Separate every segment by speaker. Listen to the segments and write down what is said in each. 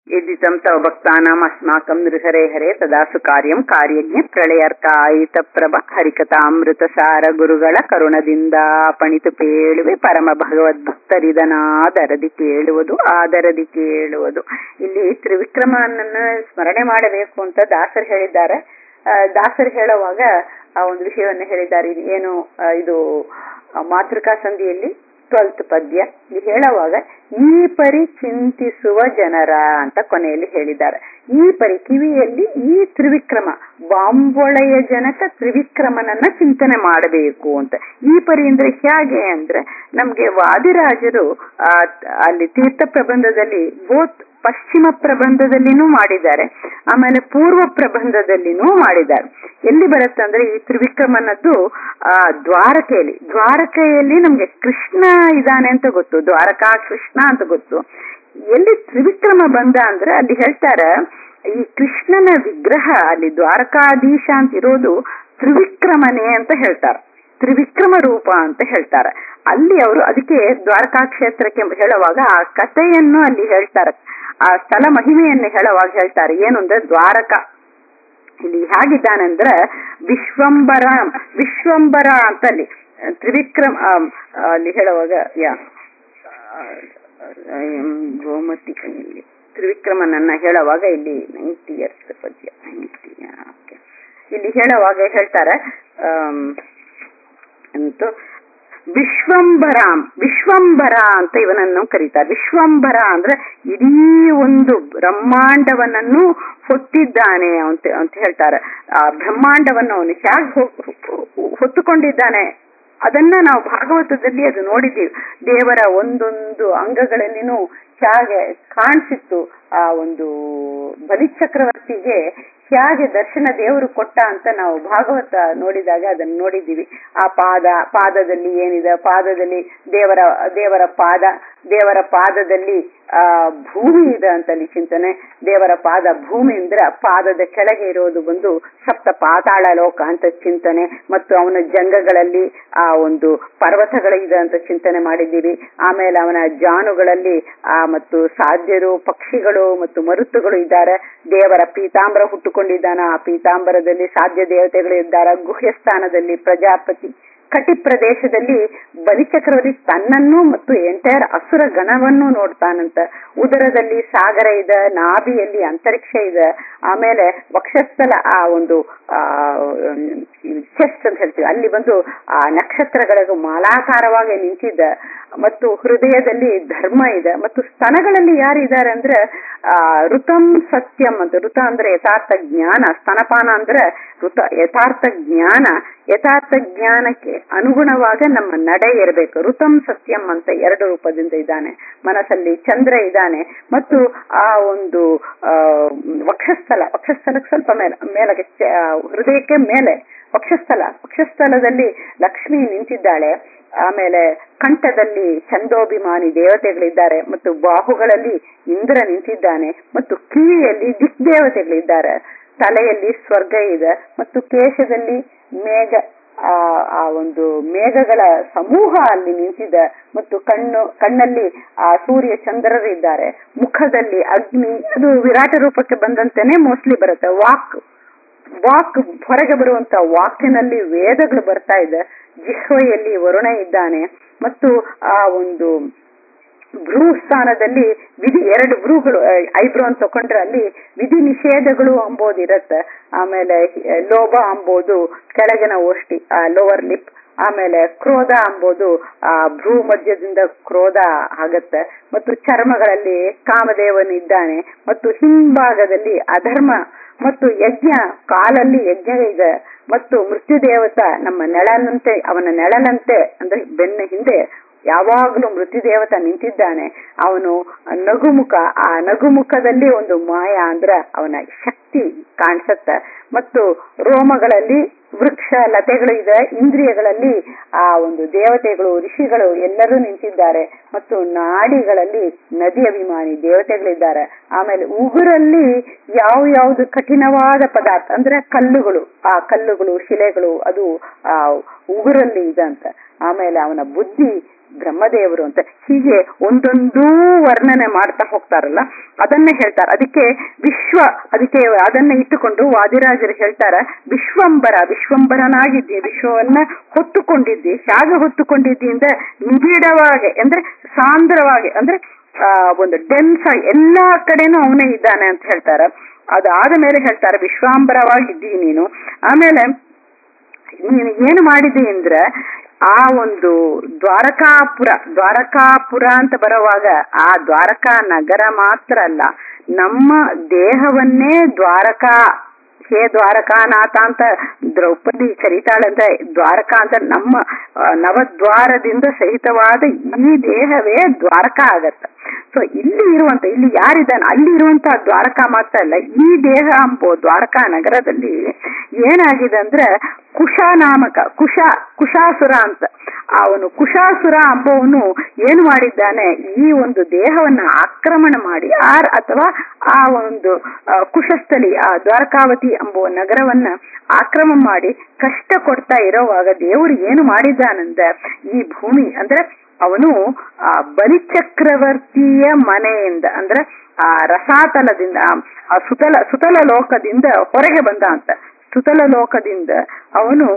Speaker 1: यदितं तव भक्तानाम् अस्माकं नृहरे हरे तदासु कार्यं ಕಾರ್ಯಜ್ಞ ಪ್ರಳಯರ್ಕಾಯಿತ ಪ್ರಭ ಹರಿಕಥಾಮೃತಸಾರ ಗುರುಗಳ ಕರುಣದಿಂದ ಪಣಿತು ಕೇಳುವೆ ಪರಮ ಭಗವದ್ಭಕ್ತರಿದನಾದರದಿ ಕೇಳುವುದು ಆದರದಿ ಕೇಳುವುದು ಇಲ್ಲಿ ತ್ರಿವಿಕ್ರಮನನ್ನ ಸ್ಮರಣೆ ಮಾಡಬೇಕು ಅಂತ ದಾಸರು ಹೇಳಿದ್ದಾರೆ ಆ, ದಾಸರು ಹೇಳುವಾಗ ಆ ಒಂದು ವಿಷಯವನ್ನು ಹೇಳಿದ್ದಾರೆ ಇದು ಏನು ಆ, ಇದು ಆ, ಮಾತೃಕಾ ಸಂಧಿಯಲ್ಲಿ ಟ್ವೆಲ್ತ್ ಪದ್ಯ ಇಲ್ಲಿ ಹೇಳುವಾಗ ಈ ಪರಿ ಚಿಂತಿಸುವ ಜನರ ಅಂತ ಕೊನೆಯಲ್ಲಿ ಹೇಳಿದ್ದಾರೆ ಈ ಪರಿ ಕಿವಿಯಲ್ಲಿ ಈ ತ್ರಿವಿಕ್ರಮ ಬಾಂಬೊಳೆಯ ಜನಕ ತ್ರಿವಿಕ್ರಮನನ್ನ ಚಿಂತನೆ ಮಾಡಬೇಕು ಅಂತ ಈ ಪರಿ ಅಂದ್ರೆ ಹೇಗೆ ಅಂದ್ರೆ ನಮ್ಗೆ ವಾದಿರಾಜರು ಆ ಅಲ್ಲಿ ತೀರ್ಥ ಪ್ರಬಂಧದಲ್ಲಿ ಬೋತ್ ಪಶ್ಚಿಮ ಪ್ರಬಂಧದಲ್ಲಿನೂ ಮಾಡಿದ್ದಾರೆ ಆಮೇಲೆ ಪೂರ್ವ ಪ್ರಬಂಧದಲ್ಲಿನೂ ಮಾಡಿದ್ದಾರೆ ಎಲ್ಲಿ ಬರುತ್ತೆ ಅಂದ್ರೆ ಈ ತ್ರಿವಿಕ್ರಮನದ್ದು ಆ ದ್ವಾರಕೆಯಲ್ಲಿ ದ್ವಾರಕೆಯಲ್ಲಿ ನಮ್ಗೆ ಕೃಷ್ಣ ಇದ್ದಾನೆ ಅಂತ ಗೊತ್ತು ದ್ವಾರಕಾ ಕೃಷ್ಣ ಅಂತ ಗೊತ್ತು ಎಲ್ಲಿ ತ್ರಿವಿಕ್ರಮ ಬಂದ ಅಂದ್ರೆ ಅಲ್ಲಿ ಹೇಳ್ತಾರೆ ಈ ಕೃಷ್ಣನ ವಿಗ್ರಹ ಅಲ್ಲಿ ದ್ವಾರಕಾಧೀಶ ಅಂತ ಇರೋದು ತ್ರಿವಿಕ್ರಮನೆ ಅಂತ ಹೇಳ್ತಾರೆ ತ್ರಿವಿಕ್ರಮ ರೂಪ ಅಂತ ಹೇಳ್ತಾರೆ ಅಲ್ಲಿ ಅವರು ಅದಕ್ಕೆ ದ್ವಾರಕಾ ಕ್ಷೇತ್ರಕ್ಕೆ ಹೇಳುವಾಗ ಆ ಕಥೆಯನ್ನು ಅಲ್ಲಿ ಹೇಳ್ತಾರೆ ಆ ಸ್ಥಳ ಮಹಿಮೆಯನ್ನು ಹೇಳುವಾಗ ಹೇಳ್ತಾರೆ ಏನು ಅಂದ್ರೆ ದ್ವಾರಕ ಇಲ್ಲಿ ಹೇಗಿದ್ದಾನಂದ್ರ ವಿಶ್ವಂಬರ ವಿಶ್ವಂಬರ ಅಂತ ಅಲ್ಲಿ ತ್ರಿವಿಕ್ರಮ ಆ, ಅಲ್ಲಿ ಹೇಳುವಾಗ ಯಾ ಆ, ಗೋಮತಿ ಇಲ್ಲಿ ತ್ರಿವಿಕ್ರಮನನ್ನ ಹೇಳುವಾಗ ಇಲ್ಲಿ ನೈಂಟಿ ಇಯರ್ಸ್ ಪದ್ಯ 90, ಓಕೆ ಇಲ್ಲಿ ಹೇಳುವಾಗ ಹೇಳ್ತಾರೆ ಆಮ್, ಅಂತೂ ವಿಶ್ವಂಬರಾಂ ವಿಶ್ವಂಬರ ಅಂತ ಇವನನ್ನು ಕರೀತಾರೆ ವಿಶ್ವಂಬರ ಅಂದ್ರೆ ಇಡೀ ಒಂದು ಬ್ರಹ್ಮಾಂಡವನ್ನನ್ನು ಹೊತ್ತಿದ್ದಾನೆ ಅಂತ ಅಂತ ಹೇಳ್ತಾರೆ ಆ ಬ್ರಹ್ಮಾಂಡವನ್ನು ಅವನು ಹೇಗೆ ಹೊತ್ತುಕೊಂಡಿದ್ದಾನೆ ಅದನ್ನ ನಾವು ಭಾಗವತದಲ್ಲಿ ಅದು ನೋಡಿದ್ದೀವಿ ದೇವರ ಒಂದೊಂದು ಅಂಗಗಳಲ್ಲಿನೂ ಹೇಗೆ ಕಾಣಿಸಿತ್ತು ಆ ಒಂದು ಬಲಿಚಕ್ರವರ್ತಿಗೆ ಹೇಗೆ ದರ್ಶನ ದೇವರು ಕೊಟ್ಟ ಅಂತ ನಾವು ಭಾಗವತ ನೋಡಿದಾಗ ಅದನ್ನ ನೋಡಿದ್ದೀವಿ ಆ ಪಾದ ಪಾದದಲ್ಲಿ ಏನಿದೆ ಪಾದದಲ್ಲಿ ದೇವರ ದೇವರ ಪಾದ ದೇವರ ಪಾದದಲ್ಲಿ ಆ ಭೂಮಿ ಇದೆ ಅಂತ ಅಲ್ಲಿ ಚಿಂತನೆ ದೇವರ ಪಾದ ಭೂಮಿ ಅಂದ್ರೆ ಪಾದದ ಕೆಳಗೆ ಇರೋದು ಒಂದು ಸಪ್ತ ಪಾತಾಳ ಲೋಕ ಅಂತ ಚಿಂತನೆ ಮತ್ತು ಅವನ ಜಂಗಗಳಲ್ಲಿ ಆ ಒಂದು ಪರ್ವತಗಳಿದೆ ಅಂತ ಚಿಂತನೆ ಮಾಡಿದ್ದೀವಿ ಆಮೇಲೆ ಅವನ ಜಾನುಗಳಲ್ಲಿ ಆ ಮತ್ತು ಸಾಧ್ಯರು ಪಕ್ಷಿಗಳು ಮತ್ತು ಮರುತ್ತುಗಳು ಇದ್ದಾರೆ ದೇವರ ಪೀತಾಂಬರ ಹುಟ್ಟುಕೊಂಡಿದ್ದಾನ ಆ ಪೀತಾಂಬರದಲ್ಲಿ ಸಾಧ್ಯ ದೇವತೆಗಳು ಇದ್ದಾರೆ ಗುಹ್ಯ ಸ್ಥಾನದಲ್ಲಿ ಪ್ರಜಾಪತಿ ಕಟಿ ಪ್ರದೇಶದಲ್ಲಿ ಬಲಿಚಕ್ರವರ್ತಿ ತನ್ನನ್ನು ಮತ್ತು ಎಂಟೈರ್ ಅಸುರ ಗಣವನ್ನು ನೋಡ್ತಾನಂತ ಉದರದಲ್ಲಿ ಸಾಗರ ಇದೆ ನಾಭಿಯಲ್ಲಿ ಅಂತರಿಕ್ಷ ಇದೆ ಆಮೇಲೆ ವಕ್ಷಸ್ಥಲ ಆ ಒಂದು ಆ ಚೆಸ್ಟ್ ಅಂತ ಹೇಳ್ತೀವಿ ಅಲ್ಲಿ ಬಂದು ಆ ನಕ್ಷತ್ರಗಳಿಗೂ ಮಾಲಾಕಾರವಾಗಿ ನಿಂತಿದ್ದ ಮತ್ತು ಹೃದಯದಲ್ಲಿ ಧರ್ಮ ಇದೆ ಮತ್ತು ಸ್ತನಗಳಲ್ಲಿ ಯಾರಿದ್ದಾರೆ ಅಂದ್ರೆ ಆ ಋತಂ ಸತ್ಯಂ ಅಂತ ಋತ ಅಂದ್ರೆ ಯಥಾರ್ಥ ಜ್ಞಾನ ಸ್ತನಪಾನ ಅಂದ್ರೆ ಋತ ಯಥಾರ್ಥ ಜ್ಞಾನ ಯಥಾರ್ಥ ಜ್ಞಾನಕ್ಕೆ ಅನುಗುಣವಾಗ ನಮ್ಮ ನಡೆ ಇರಬೇಕು ಋತಂ ಸತ್ಯಂ ಅಂತ ಎರಡು ರೂಪದಿಂದ ಇದ್ದಾನೆ ಮನಸ್ಸಲ್ಲಿ ಚಂದ್ರ ಇದ್ದಾನೆ ಮತ್ತು ಆ ಒಂದು ಆ ವಕ್ಷಸ್ಥಲ ವಕ್ಷಸ್ಥಲಕ್ಕೆ ಸ್ವಲ್ಪ ಮೇಲೆ ಮೇಲಕ್ಕೆ ಚ- ಹೃದಯಕ್ಕೆ ಮೇಲೆ ವಕ್ಷಸ್ಥಲ ವಕ್ಷಸ್ಥಲದಲ್ಲಿ ಲಕ್ಷ್ಮಿ ನಿಂತಿದ್ದಾಳೆ ಆಮೇಲೆ ಕಂಠದಲ್ಲಿ ಚಂದೋಭಿಮಾನಿ ದೇವತೆಗಳಿದ್ದಾರೆ ಮತ್ತು ಬಾಹುಗಳಲ್ಲಿ ಇಂದ್ರ ನಿಂತಿದ್ದಾನೆ ಮತ್ತು ಕಿವಿಯಲ್ಲಿ ದಿಕ್ ದೇವತೆಗಳಿದ್ದಾರೆ ತಲೆಯಲ್ಲಿ ಸ್ವರ್ಗ ಇದೆ ಮತ್ತು ಕೇಶದಲ್ಲಿ ಮೇಘ ಆ ಆ ಒಂದು ಮೇಘಗಳ ಸಮೂಹ ಅಲ್ಲಿ ನಿಂತಿದೆ ಮತ್ತು ಕಣ್ಣು ಕಣ್ಣಲ್ಲಿ ಆ ಸೂರ್ಯ ಚಂದ್ರರಿದ್ದಾರೆ ಮುಖದಲ್ಲಿ ಅಗ್ನಿ ಅದು ವಿರಾಟ ರೂಪಕ್ಕೆ ಬಂದಂತೆನೆ ಮೋಸ್ಟ್ಲಿ ಬರುತ್ತೆ ವಾಕ್ ವಾಕ್ ಹೊರಗೆ ಬರುವಂತ ವಾಕಿನಲ್ಲಿ ವೇದಗಳು ಬರ್ತಾ ಇದೆ ಜಿಹ್ವೆಯಲ್ಲಿ ವರುಣ ಇದ್ದಾನೆ ಮತ್ತು ಆ ಒಂದು ಭ್ರೂ ಸ್ಥಾನದಲ್ಲಿ ವಿಧಿ ಎರಡು ಭ್ರೂಗಳು ಐಬ್ರೋ ಅಂತ ತಕೊಂಡ್ರೆ ಅಲ್ಲಿ ವಿಧಿ ನಿಷೇಧಗಳು ಅಂಬೋದು ಇರತ್ತೆ ಆಮೇಲೆ ಹಿ- ಲೋಭ ಅಂಬೋದು ಕೆಳಗಿನ ಓಷ್ಟಿ ಆ ಲೋವರ್ ಲಿಪ್ ಆಮೇಲೆ ಕ್ರೋಧ ಅಂಬೋದು ಆ ಭ್ರೂ ಮಧ್ಯದಿಂದ ಕ್ರೋಧ ಆಗತ್ತೆ ಮತ್ತು ಚರ್ಮಗಳಲ್ಲಿ ಕಾಮದೇವನು ಇದ್ದಾನೆ ಮತ್ತು ಹಿಂಭಾಗದಲ್ಲಿ ಅಧರ್ಮ ಮತ್ತು ಯಜ್ಞ ಕಾಲಲ್ಲಿ ಯಜ್ಞ ಇದೆ ಮತ್ತು ಮೃತ್ಯು ದೇವತ ನಮ್ಮ ನೆಳನಂತೆ ಅವನ ನೆಳನಂತೆ ಅಂದ್ರೆ ಬೆನ್ನ ಹಿಂದೆ ಯಾವಾಗಲೂ ಮೃತ್ಯುದೇವತ ನಿಂತಿದ್ದಾನೆ ಅವನು ನಗುಮುಖ ಆ ನಗುಮುಖದಲ್ಲಿ ಒಂದು ಮಾಯ ಅಂದ್ರ ಅವನ ಶಕ್ತಿ ಕಾಣಿಸತ್ತ ಮತ್ತು ರೋಮಗಳಲ್ಲಿ ವೃಕ್ಷ ಲತೆಗಳು ಇದೆ ಇಂದ್ರಿಯಗಳಲ್ಲಿ ಆ ಒಂದು ದೇವತೆಗಳು ಋಷಿಗಳು ಎಲ್ಲರೂ ನಿಂತಿದ್ದಾರೆ ಮತ್ತು ನಾಡಿಗಳಲ್ಲಿ ನದಿ ಅಭಿಮಾನಿ ದೇವತೆಗಳಿದ್ದಾರೆ ಆಮೇಲೆ ಉಗುರಲ್ಲಿ ಯಾವ ಯಾವ್ದು ಕಠಿಣವಾದ ಪದಾರ್ಥ ಅಂದ್ರೆ ಕಲ್ಲುಗಳು ಆ ಕಲ್ಲುಗಳು ಶಿಲೆಗಳು ಅದು ಆ ಉಗುರಲ್ಲಿ ಇದೆ ಅಂತ ಆಮೇಲೆ ಅವನ ಬುದ್ಧಿ ಬ್ರಹ್ಮದೇವರು ಅಂತ ಹೀಗೆ ಒಂದೊಂದೂ ವರ್ಣನೆ ಮಾಡ್ತಾ ಹೋಗ್ತಾರಲ್ಲ ಅದನ್ನ ಹೇಳ್ತಾರೆ ಅದಕ್ಕೆ ವಿಶ್ವ ಅದಕ್ಕೆ ಅದನ್ನ ಇಟ್ಟುಕೊಂಡು ವಾದಿರಾಜರು ಹೇಳ್ತಾರ ವಿಶ್ವಂಬರ ವಿಶ್ವಂಬರನಾಗಿದ್ದಿ ವಿಶ್ವವನ್ನ ಹೊತ್ತುಕೊಂಡಿದ್ದಿ ಹೇಗೆ ಹೊತ್ತುಕೊಂಡಿದ್ದಿ ಅಂದ್ರೆ ನಿಬಿಡವಾಗಿ ಅಂದ್ರೆ ಸಾಂದ್ರವಾಗಿ ಅಂದ್ರೆ ಆ ಒಂದು ಡೆನ್ಸ್ ಆಗಿ ಎಲ್ಲಾ ಕಡೆನೂ ಅವನೇ ಇದ್ದಾನೆ ಅಂತ ಹೇಳ್ತಾರೆ ಅದಾದ ಮೇಲೆ ಹೇಳ್ತಾರೆ ವಿಶ್ವಾಂಬರವಾಗಿದ್ದಿ ನೀನು ಆಮೇಲೆ ನೀನು ಏನು ಮಾಡಿದೆ ಅಂದ್ರೆ ಆ ಒಂದು ದ್ವಾರಕಾಪುರ ದ್ವಾರಕಾಪುರ ಅಂತ ಬರುವಾಗ ಆ ದ್ವಾರಕಾ ನಗರ ಮಾತ್ರ ಅಲ್ಲ ನಮ್ಮ ದೇಹವನ್ನೇ ದ್ವಾರಕಾ ಹೇ ದ್ವಾರಕಾನಾಥ ಅಂತ ದ್ರೌಪದಿ ಕರೀತಾಳಂತ ದ್ವಾರಕಾ ಅಂತ ನಮ್ಮ ಆ, ನವದ್ವಾರದಿಂದ ಸಹಿತವಾದ ಈ ದೇಹವೇ ದ್ವಾರಕಾ ಆಗತ್ತ ಸೊ ಇಲ್ಲಿ ಇರುವಂತ ಇಲ್ಲಿ ಯಾರಿದ್ದಾನೆ ಅಲ್ಲಿ ಇರುವಂತಹ ದ್ವಾರಕಾ ಮಾತ್ರ ಅಲ್ಲ ಈ ದೇಹ ಅಂಬೋ ದ್ವಾರಕಾ ನಗರದಲ್ಲಿ ಏನಾಗಿದೆ ಅಂದ್ರೆ ಕುಶ ನಾಮಕ ಕುಶ ಕುಶಾಸುರ ಅಂತ ಅವನು ಕುಶಾಸುರ ಅಂಬವನು ಏನು ಮಾಡಿದ್ದಾನೆ ಈ ಒಂದು ದೇಹವನ್ನ ಆಕ್ರಮಣ ಮಾಡಿ ಆರ್ ಅಥವಾ ಆ ಒಂದು ಆ, ಕುಶಸ್ಥಲಿ ಆ ದ್ವಾರಕಾವತಿ ಎಂಬುವ ನಗರವನ್ನ ಆಕ್ರಮ ಮಾಡಿ ಕಷ್ಟ ಕೊಡ್ತಾ ಇರೋವಾಗ ದೇವರು ಏನು ಮಾಡಿದ್ದಾನಂದ್ರೆ ಈ ಭೂಮಿ ಅಂದ್ರೆ ಅವನು ಆ ಬಲಿಚಕ್ರವರ್ತಿಯ ಮನೆಯಿಂದ ಅಂದ್ರೆ ಆ ರಸಾತಲದಿಂದ ಆ ಸುತಲ ಸುತಲ ಲೋಕದಿಂದ ಹೊರಗೆ ಬಂದ ಅಂತ ಸುತಲ ಲೋಕದಿಂದ ಅವನು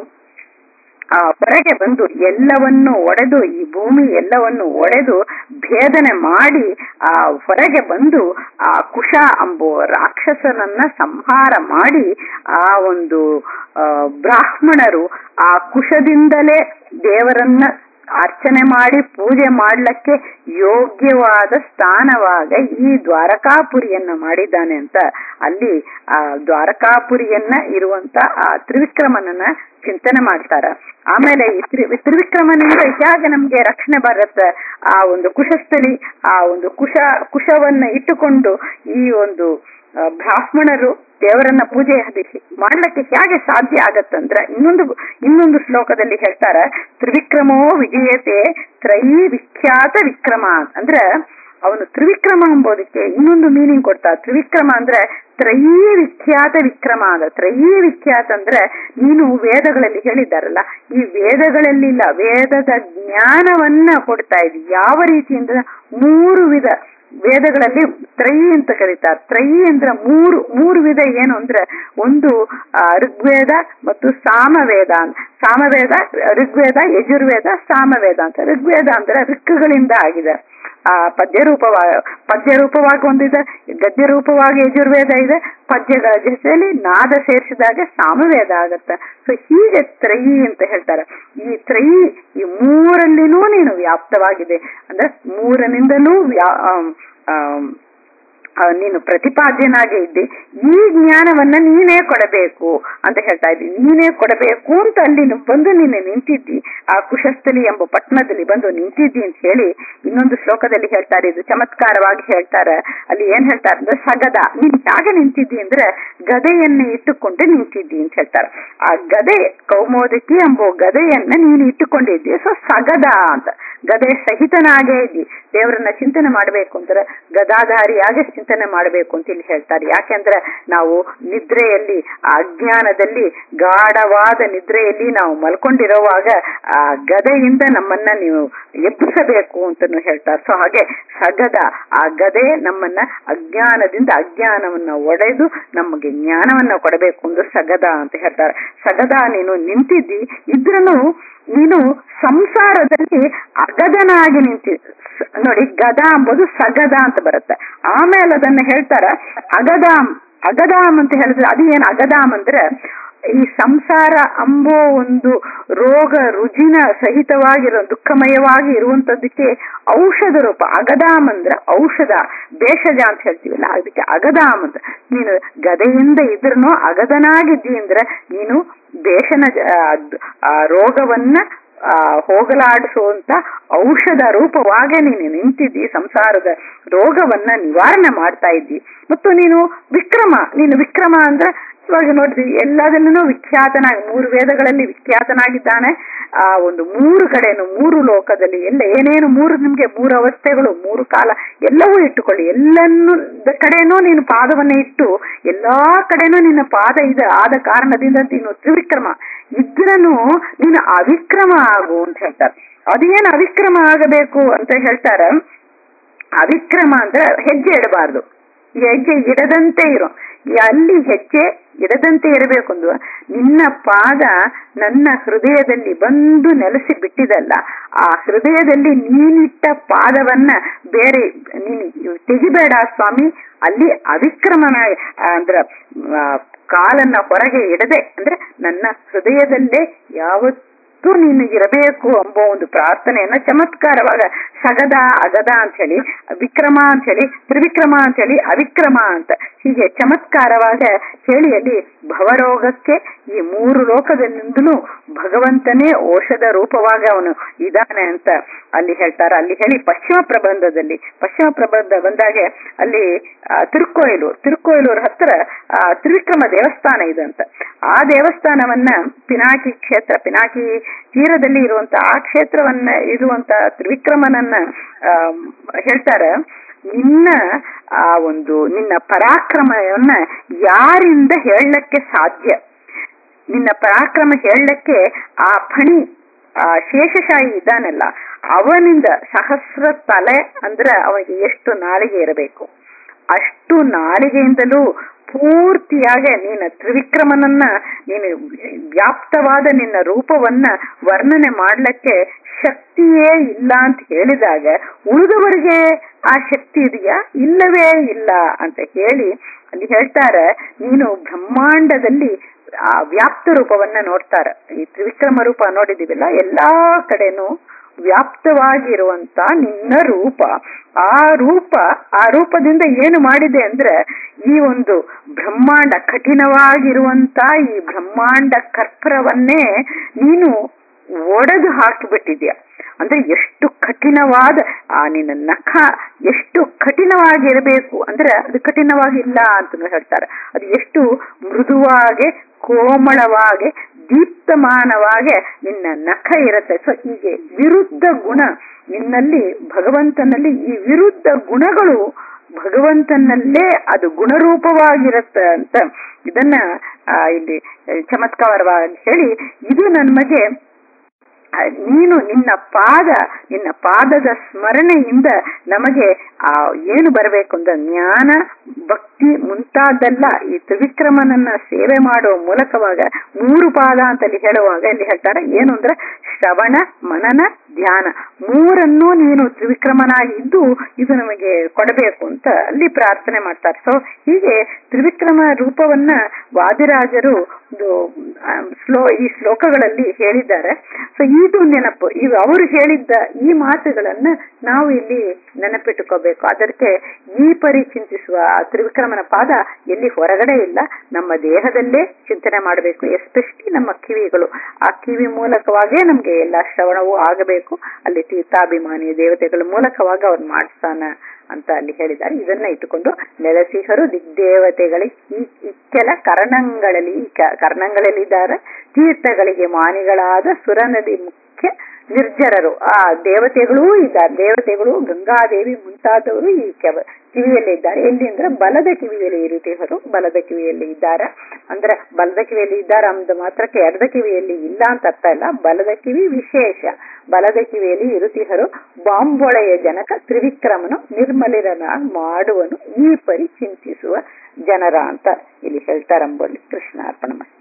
Speaker 1: ಆ ಹೊರಗೆ ಬಂದು ಎಲ್ಲವನ್ನು ಒಡೆದು ಈ ಭೂಮಿ ಎಲ್ಲವನ್ನು ಒಡೆದು ಭೇದನೆ ಮಾಡಿ ಆ ಹೊರಗೆ ಬಂದು ಆ ಕುಶ ಅಂಬೋ ರಾಕ್ಷಸನನ್ನ ಸಂಹಾರ ಮಾಡಿ ಆ ಒಂದು ಆ, ಬ್ರಾಹ್ಮಣರು ಆ ಕುಶದಿಂದಲೇ ದೇವರನ್ನ ಅರ್ಚನೆ ಮಾಡಿ ಪೂಜೆ ಮಾಡ್ಲಿಕ್ಕೆ ಯೋಗ್ಯವಾದ ಸ್ಥಾನವಾಗ ಈ ದ್ವಾರಕಾಪುರಿಯನ್ನ ಮಾಡಿದ್ದಾನೆ ಅಂತ ಅಲ್ಲಿ ಆ ದ್ವಾರಕಾಪುರಿಯನ್ನ ಇರುವಂತ ಆ ತ್ರಿವಿಕ್ರಮನನ್ನ ಚಿಂತನೆ ಮಾಡ್ತಾರ ಆಮೇಲೆ ಈ ತ್ರಿ ತ್ರಿವಿಕ್ರಮನಿಂದ ಹೇಗೆ ನಮ್ಗೆ ರಕ್ಷಣೆ ಬರುತ್ತೆ ಆ ಒಂದು ಕುಶಸ್ಥಲಿ ಆ ಒಂದು ಕುಶ ಕುಶವನ್ನ ಇಟ್ಟುಕೊಂಡು ಈ ಒಂದು ಆ, ಬ್ರಾಹ್ಮಣರು ದೇವರನ್ನ ಪೂಜೆ ಹದಿಸಿ ಮಾಡ್ಲಿಕ್ಕೆ ಹೇಗೆ ಸಾಧ್ಯ ಆಗತ್ತಂದ್ರ ಇನ್ನೊಂದು ಇನ್ನೊಂದು ಶ್ಲೋಕದಲ್ಲಿ ಹೇಳ್ತಾರ ತ್ರಿವಿಕ್ರಮೋ ವಿಜಯತೆ ತ್ರಯೀ ವಿಖ್ಯಾತ ವಿಕ್ರಮ ಅಂದ್ರೆ ಅವನು ತ್ರಿವಿಕ್ರಮ ಎಂಬುದಕ್ಕೆ ಇನ್ನೊಂದು ಮೀನಿಂಗ್ ಕೊಡ್ತಾ ತ್ರಿವಿಕ್ರಮ ಅಂದ್ರೆ ತ್ರಯೀ ವಿಖ್ಯಾತ ವಿಕ್ರಮ ಅದ ತ್ರಯೀ ವಿಖ್ಯಾತ ಅಂದ್ರೆ ನೀನು ವೇದಗಳಲ್ಲಿ ಹೇಳಿದ್ದಾರಲ್ಲ ಈ ವೇದಗಳಲ್ಲಿಲ್ಲ ವೇದದ ಜ್ಞಾನವನ್ನ ಕೊಡ್ತಾ ಇದ್ದಿ ಯಾವ ರೀತಿಯಿಂದ ಮೂರು ವಿಧ ವೇದಗಳಲ್ಲಿ ತ್ರಯಿ ಅಂತ ಕರೀತಾರೆ ತ್ರಯಿ ಅಂದ್ರೆ ಮೂರು ಮೂರು ವಿಧ ಏನು ಅಂದ್ರೆ ಒಂದು ಆ, ಋಗ್ವೇದ ಮತ್ತು ಸಾಮವೇದ ಅಂತ ಸಾಮವೇದ ಋಗ್ವೇದ ಯಜುರ್ವೇದ ಸಾಮವೇದ ಅಂತ ಋಗ್ವೇದ ಅಂದ್ರೆ ಋಕ್ಕುಗಳಿಂದ ಆಗಿದೆ ಆ ಪದ್ಯ ರೂಪವಾಗಿ ಪದ್ಯ ರೂಪವಾಗಿ ಒಂದಿದೆ ಗದ್ಯ ರೂಪವಾಗಿ ಯಜುರ್ವೇದ ಇದೆ ಪದ್ಯಗಳ ಜೊತೆಯಲ್ಲಿ ನಾದ ಸೇರಿಸಿದಾಗ ಸಾಮವೇದ ಆಗತ್ತೆ ಸೊ ಹೀಗೆ ತ್ರಯಿ ಅಂತ ಹೇಳ್ತಾರೆ ಈ ತ್ರಯಿ ಈ ಮೂರಲ್ಲಿನೂ ನೀನು ವ್ಯಾಪ್ತವಾಗಿದೆ ಅಂದ್ರೆ ಮೂರನಿಂದಲೂ ವ್ಯಾ ಆಮ್, ಆಮ್, ಆ, ನೀನು ಪ್ರತಿಪಾದ್ಯನಾಗೆ ಇದ್ದಿ ಈ ಜ್ಞಾನವನ್ನ ನೀನೇ ಕೊಡಬೇಕು ಅಂತ ಹೇಳ್ತಾ ಇದ್ದಿ ನೀನೇ ಕೊಡಬೇಕು ಅಂತ ಅಲ್ಲಿ ನು- ಬಂದು ನೀನು ನಿಂತಿದ್ದಿ ಆ ಕುಶಸ್ಥಲಿ ಎಂಬ ಪಟ್ಟಣದಲ್ಲಿ ಬಂದು ನಿಂತಿದ್ದಿ ಅಂತ ಹೇಳಿ ಇನ್ನೊಂದು ಶ್ಲೋಕದಲ್ಲಿ ಹೇಳ್ತಾರೆ ಇದು ಚಮತ್ಕಾರವಾಗಿ ಹೇಳ್ತಾರೆ ಅಲ್ಲಿ ಏನ್ ಹೇಳ್ತಾರೆ ಅಂದ್ರೆ ಸಗದ ನೀನ್ ಯಾಕೆ ನಿಂತಿದ್ದಿ ಅಂದ್ರೆ ಗದೆಯನ್ನ ಇಟ್ಟುಕೊಂಡು ನಿಂತಿದ್ದಿ ಅಂತ ಹೇಳ್ತಾರೆ ಆ ಗದೆ ಕೌಮೋದಕಿ ಎಂಬ ಗದೆಯನ್ನ ನೀನು ಇಟ್ಟುಕೊಂಡಿದ್ದಿ ಸೊ ಸಗದ ಅಂತ ಗದೆ ಸಹಿತನಾಗೇ ಇದ್ದಿ ದೇವರನ್ನ ಚಿಂತನೆ ಮಾಡಬೇಕು ಅಂದ್ರೆ ಗದಾಧಾರಿಯಾಗಿ ಚಿಂತನೆ ಮಾಡಬೇಕು ಅಂತ ಇಲ್ಲಿ ಹೇಳ್ತಾರೆ ಯಾಕೆಂದ್ರೆ ನಾವು ನಿದ್ರೆಯಲ್ಲಿ ಆ ಅಜ್ಞಾನದಲ್ಲಿ ಗಾಢವಾದ ನಿದ್ರೆಯಲ್ಲಿ ನಾವು ಮಲ್ಕೊಂಡಿರುವಾಗ ಆ ಗದೆಯಿಂದ ನಮ್ಮನ್ನ ನೀವು ಎಬ್ಬಿಸಬೇಕು ಅಂತನೂ ಹೇಳ್ತಾರೆ ಸೊ ಹಾಗೆ ಸಗದ ಆ ಗದೆ ನಮ್ಮನ್ನ ಅಜ್ಞಾನದಿಂದ ಅಜ್ಞಾನವನ್ನ ಒಡೆದು ನಮಗೆ ಜ್ಞಾನವನ್ನ ಕೊಡಬೇಕು ಅಂದ್ರೆ ಸಗದ ಅಂತ ಹೇಳ್ತಾರೆ ಸಗದ ನೀನು ನಿಂತಿದ್ದಿ ಇದ್ರನು ನೀನು ಸಂಸಾರದಲ್ಲಿ ಅಗದನಾಗಿ ನಿಂತಿ ಸ- ನೋಡಿ ಗದ ಎಂಬುದು ಸಗದ ಅಂತ ಬರುತ್ತೆ ಆಮೇಲೆ ಅದನ್ನ ಹೇಳ್ತಾರ ಅಗದಾಮ್ ಅಗದಾಮ್ ಅಂತ ಹೇಳಿದ್ರೆ ಅದು ಏನ್ ಅಗದಾಮ್ ಅಂದ್ರೆ ಈ ಸಂಸಾರ ಅಂಬೋ ಒಂದು ರೋಗ ರುಜಿನ ಸಹಿತವಾಗಿರೋ ದುಃಖಮಯವಾಗಿ ಇರುವಂತದ್ದಕ್ಕೆ ಔಷಧ ರೂಪ ಅಗದಾಮ್ ಅಂದ್ರೆ ಔಷಧ ಭೇಷಜ ಅಂತ ಹೇಳ್ತೀವಲ್ಲ ಅದಕ್ಕೆ ಅಗದಾಮ್ ಅಂತ ನೀನು ಗದೆಯಿಂದ ಇದ್ರೂ ಅಗದನಾಗಿದ್ದಿ ಅಂದ್ರೆ ನೀನು ದೇಶನ ಆ ರೋಗವನ್ನ ಆ ಹೋಗಲಾಡಿಸುವಂತ ಔಷಧ ರೂಪವಾಗಿ ನೀನು ನಿಂತಿದ್ದಿ ಸಂಸಾರದ ರೋಗವನ್ನ ನಿವಾರಣೆ ಮಾಡ್ತಾ ಇದ್ದಿ ಮತ್ತು ನೀನು ವಿಕ್ರಮ ನೀನು ವಿಕ್ರಮ ಅಂದ್ರೆ ಇವಾಗ ನೋಡ್ರಿ ಎಲ್ಲದನ್ನೂ ವಿಖ್ಯಾತನಾಗಿ ಮೂರು ವೇದಗಳಲ್ಲಿ ವಿಖ್ಯಾತನಾಗಿದ್ದಾನೆ ಆ ಒಂದು ಮೂರು ಕಡೆನು ಮೂರು ಲೋಕದಲ್ಲಿ ಎಲ್ಲ ಏನೇನು ಮೂರು ನಿಮ್ಗೆ ಮೂರು ಅವಸ್ಥೆಗಳು ಮೂರು ಕಾಲ ಎಲ್ಲವೂ ಇಟ್ಟುಕೊಳ್ಳಿ ಎಲ್ಲನ್ನು ಕಡೆನೂ ನೀನು ಪಾದವನ್ನ ಇಟ್ಟು ಎಲ್ಲಾ ಕಡೆನೂ ನಿನ್ನ ಪಾದ ಇದೆ ಆದ ಕಾರಣದಿಂದ ನೀನು ತ್ರಿವಿಕ್ರಮ ಇದ್ರನು ನೀನು ಅವಿಕ್ರಮ ಆಗು ಅಂತ ಹೇಳ್ತಾರೆ ಅದೇನು ಅವಿಕ್ರಮ ಆಗಬೇಕು ಅಂತ ಹೇಳ್ತಾರ ಅವಿಕ್ರಮ ಅಂದ್ರೆ ಹೆಜ್ಜೆ ಇಡಬಾರ್ದು ಹೆಜ್ಜೆ ಇಡದಂತೆ ಇರೋ ಅಲ್ಲಿ ಹೆಜ್ಜೆ ಇಡದಂತೆ ಇರಬೇಕು ಅಂದು ನಿನ್ನ ಪಾದ ನನ್ನ ಹೃದಯದಲ್ಲಿ ಬಂದು ನೆಲೆಸಿ ಬಿಟ್ಟಿದಲ್ಲ ಆ ಹೃದಯದಲ್ಲಿ ನೀನಿಟ್ಟ ಪಾದವನ್ನ ಬೇರೆ ನೀನು ತೆಗಿಬೇಡ ಸ್ವಾಮಿ ಅಲ್ಲಿ ಅವಿಕ್ರಮನ ಅಂದ್ರ ಆ, ಕಾಲನ್ನ ಹೊರಗೆ ಇಡದೆ ಅಂದ್ರೆ ನನ್ನ ಹೃದಯದಲ್ಲೇ ಯಾವತ್ತೂ ನೀನು ಇರಬೇಕು ಎಂಬ ಒಂದು ಪ್ರಾರ್ಥನೆಯನ್ನ ಚಮತ್ಕಾರವಾಗ ಸಗದ ಅಗದ ಅಂತ ಹೇಳಿ ವಿಕ್ರಮ ಅಂತ ಹೇಳಿ ತ್ರಿವಿಕ್ರಮ ಅಂತ ಹೇಳಿ ಅವಿಕ್ರಮ ಅಂತ ಹೀಗೆ ಚಮತ್ಕಾರವಾಗ ಹೇಳಿ ಅಲ್ಲಿ ಭವರೋಗಕ್ಕೆ ಈ ಮೂರು ಲೋಕದಲ್ಲಿಂದಲೂ ಭಗವಂತನೇ ಔಷಧ ರೂಪವಾಗಿ ಅವನು ಇದ್ದಾನೆ ಅಂತ ಅಲ್ಲಿ ಹೇಳ್ತಾರ ಅಲ್ಲಿ ಹೇಳಿ ಪಶ್ಚಿಮ ಪ್ರಬಂಧದಲ್ಲಿ ಪಶ್ಚಿಮ ಪ್ರಬಂಧ ಬಂದಾಗೆ ಅಲ್ಲಿ ಆ, ತಿರುಕೋಯಿಲೂರು ತಿರುಕೋಯಿಲೂರು ಹತ್ರ ಆ, ತ್ರಿವಿಕ್ರಮ ದೇವಸ್ಥಾನ ಇದೆ ಅಂತ ಆ ದೇವಸ್ಥಾನವನ್ನ ಪಿನಾಕಿ ಕ್ಷೇತ್ರ ಪಿನಾಕಿ ತೀರದಲ್ಲಿ ಇರುವಂತ ಆ ಕ್ಷೇತ್ರವನ್ನ ಇರುವಂತ ತ್ರಿವಿಕ್ರಮನನ್ನ ಆ, ಹೇಳ್ತಾರ ನಿನ್ನ ಆ ಒಂದು ನಿನ್ನ ಪರಾಕ್ರಮವನ್ನ ಯಾರಿಂದ ಹೇಳಕ್ಕೆ ಸಾಧ್ಯ ನಿನ್ನ ಪರಾಕ್ರಮ ಹೇಳಕ್ಕೆ ಆ ಫಣಿ ಆ ಶೇಷಶಾಹಿ ಇದ್ದಾನಲ್ಲ ಅವನಿಂದ ಸಹಸ್ರ ತಲೆ ಅಂದ್ರೆ ಅವನಿಗೆ ಎಷ್ಟು ನಾಲಿಗೆ ಇರಬೇಕು ಅಷ್ಟು ನಾಲಿಗೆಯಿಂದಲೂ ಪೂರ್ತಿಯಾಗಿ ನೀನು ತ್ರಿವಿಕ್ರಮನನ್ನ ನೀನು ವ್ಯಾಪ್ತವಾದ ನಿನ್ನ ರೂಪವನ್ನ ವರ್ಣನೆ ಮಾಡ್ಲಿಕ್ಕೆ ಶಕ್ತಿಯೇ ಇಲ್ಲ ಅಂತ ಹೇಳಿದಾಗ ಉಳಿದವರಿಗೆ ಆ ಶಕ್ತಿ ಇದೆಯಾ ಇಲ್ಲವೇ ಇಲ್ಲ ಅಂತ ಹೇಳಿ ಅಲ್ಲಿ ಹೇಳ್ತಾರೆ ನೀನು ಬ್ರಹ್ಮಾಂಡದಲ್ಲಿ ಆ ವ್ಯಾಪ್ತ ರೂಪವನ್ನ ನೋಡ್ತಾರ ಈ ತ್ರಿವಿಕ್ರಮ ರೂಪ ನೋಡಿದೀವಲ್ಲ ಎಲ್ಲಾ ಕಡೆನೂ ವ್ಯಾಪ್ತವಾಗಿರುವಂತ ನಿನ್ನ ರೂಪ ಆ ರೂಪ ಆ ರೂಪದಿಂದ ಏನು ಮಾಡಿದೆ ಅಂದ್ರೆ ಈ ಒಂದು ಬ್ರಹ್ಮಾಂಡ ಕಠಿಣವಾಗಿರುವಂತ ಈ ಬ್ರಹ್ಮಾಂಡ ಕರ್ಪರವನ್ನೇ ನೀನು ಒಡೆದು ಹಾಕಿಬಿಟ್ಟಿದ್ಯಾ ಅಂದ್ರೆ ಎಷ್ಟು ಕಠಿಣವಾದ ಆ ನಿನ್ನ ನಖ ಎಷ್ಟು ಕಠಿಣವಾಗಿರಬೇಕು ಅಂದ್ರೆ ಅದು ಕಠಿಣವಾಗಿಲ್ಲ ಅಂತ ಹೇಳ್ತಾರೆ ಅದು ಎಷ್ಟು ಮೃದುವಾಗಿ ಕೋಮಳವಾಗಿ ದೀಪ್ತಮಾನವಾಗಿ ನಿನ್ನ ನಖ ಇರುತ್ತೆ ಸೊ ಹೀಗೆ ವಿರುದ್ಧ ಗುಣ ನಿನ್ನಲ್ಲಿ ಭಗವಂತನಲ್ಲಿ ಈ ವಿರುದ್ಧ ಗುಣಗಳು ಭಗವಂತನಲ್ಲೇ ಅದು ಗುಣರೂಪವಾಗಿರುತ್ತೆ ಅಂತ ಇದನ್ನ ಆ, ಇಲ್ಲಿ ಚಮತ್ಕಾರವಾಗಿ ಹೇಳಿ ಇದು ನಮಗೆ ಆ, ನೀನು ನಿನ್ನ ಪಾದ ನಿನ್ನ ಪಾದದ ಸ್ಮರಣೆಯಿಂದ ನಮಗೆ ಆ ಏನು ಬರಬೇಕು ಅಂದ್ರೆ ಜ್ಞಾನ ಭಕ್ತಿ ಮುಂತಾದೆಲ್ಲ ಈ ತ್ರಿವಿಕ್ರಮನನ್ನ ಸೇವೆ ಮಾಡುವ ಮೂಲಕವಾಗ ಮೂರು ಪಾದ ಅಂತ ಅಲ್ಲಿ ಹೇಳುವಾಗ ಇಲ್ಲಿ ಹೇಳ್ತಾರೆ ಏನು ಅಂದ್ರೆ ಶ್ರವಣ ಮನನ ಧ್ಯಾನ ಮೂರನ್ನೂ ನೀನು ತ್ರಿವಿಕ್ರಮನಾಗಿ ಇದ್ದು ಇದು ನಮಗೆ ಕೊಡಬೇಕು ಅಂತ ಅಲ್ಲಿ ಪ್ರಾರ್ಥನೆ ಮಾಡ್ತಾರೆ ಸೊ ಹೀಗೆ ತ್ರಿವಿಕ್ರಮ ರೂಪವನ್ನ ವಾದಿರಾಜರು ಒಂದು ಆ, ಶ್ಲೋ ಈ ಶ್ಲೋಕಗಳಲ್ಲಿ ಹೇಳಿದ್ದಾರೆ ಸೊ ಇದು ನೆನಪು ಇದು ಅವರು ಹೇಳಿದ್ದ ಈ ಮಾತುಗಳನ್ನ ನಾವು ಇಲ್ಲಿ ನೆನಪಿಟ್ಟುಕೋಬೇಕು ಅದಕ್ಕೆ ಈ ಪರಿ ಚಿಂತಿಸುವ ಆ ತ್ರಿವಿಕ್ರಮನ ಪಾದ ಎಲ್ಲಿ ಹೊರಗಡೆ ಇಲ್ಲ ನಮ್ಮ ದೇಹದಲ್ಲೇ ಚಿಂತನೆ ಮಾಡಬೇಕು ಎಸ್ಪೆಷಲಿ ನಮ್ಮ ಕಿವಿಗಳು ಆ ಕಿವಿ ಮೂಲಕವಾಗೇ ನಮ್ಗೆ ಎಲ್ಲ ಶ್ರವಣವೂ ಆಗಬೇಕು ಅಲ್ಲಿ ತೀರ್ಥಾಭಿಮಾನಿ ದೇವತೆಗಳ ಮೂಲಕವಾಗಿ ಅವ್ರು ಮಾಡಿಸ್ತಾನ ಅಂತ ಅಲ್ಲಿ ಹೇಳಿದ್ದಾರೆ ಇದನ್ನ ಇಟ್ಟುಕೊಂಡು ನೆಲೆಸಿಹರು ದಿಗ್ದೇವತೆಗಳಿಗೆ ಈ ಇಕ್ಕೆಲ ಕರ್ಣಗಳಲ್ಲಿ ಈ ಕ- ಕರ್ಣಗಳಲ್ಲಿದ್ದಾರೆ ತೀರ್ಥಗಳಿಗೆ ಮಾನಿಗಳಾದ ಸುರನದಿ ಮುಖ್ಯ ನಿರ್ಜರರು ಆ ದೇವತೆಗಳೂ ಇದ್ದಾರೆ ದೇವತೆಗಳು ಗಂಗಾದೇವಿ ಮುಂತಾದವರು ಈ ಕೆವ ಕಿವಿಯಲ್ಲಿ ಇದ್ದಾರೆ ಎಲ್ಲಿ ಅಂದ್ರೆ ಬಲದ ಕಿವಿಯಲ್ಲಿ ಇರುತ್ತೇವರು ಬಲದ ಕಿವಿಯಲ್ಲಿ ಇದ್ದಾರೆ ಅಂದ್ರೆ ಬಲದ ಕಿವಿಯಲ್ಲಿ ಇದ್ದಾರೆ ಅಂದ ಮಾತ್ರಕ್ಕೆ ಎಡದ ಕಿವಿಯಲ್ಲಿ ಇಲ್ಲ ಅಂತ ಅರ್ಥ ಇಲ್ಲ ಬಲದ ಕಿವಿ ವಿಶೇಷ ಬಲದ ಕಿವಿಯಲ್ಲಿ ಇರುತಿಹರು ಬಾಂಬೊಳೆಯ ಜನಕ ತ್ರಿವಿಕ್ರಮನು ನಿರ್ಮಲಿರನಾಗಿ ಮಾಡುವನು ಈ ಪರಿ ಚಿಂತಿಸುವ ಜನರ ಅಂತ ಇಲ್ಲಿ ಹೇಳ್ತಾರಂಬಲ್ಲಿ ಕೃಷ್ಣ ಅರ್ಪಣ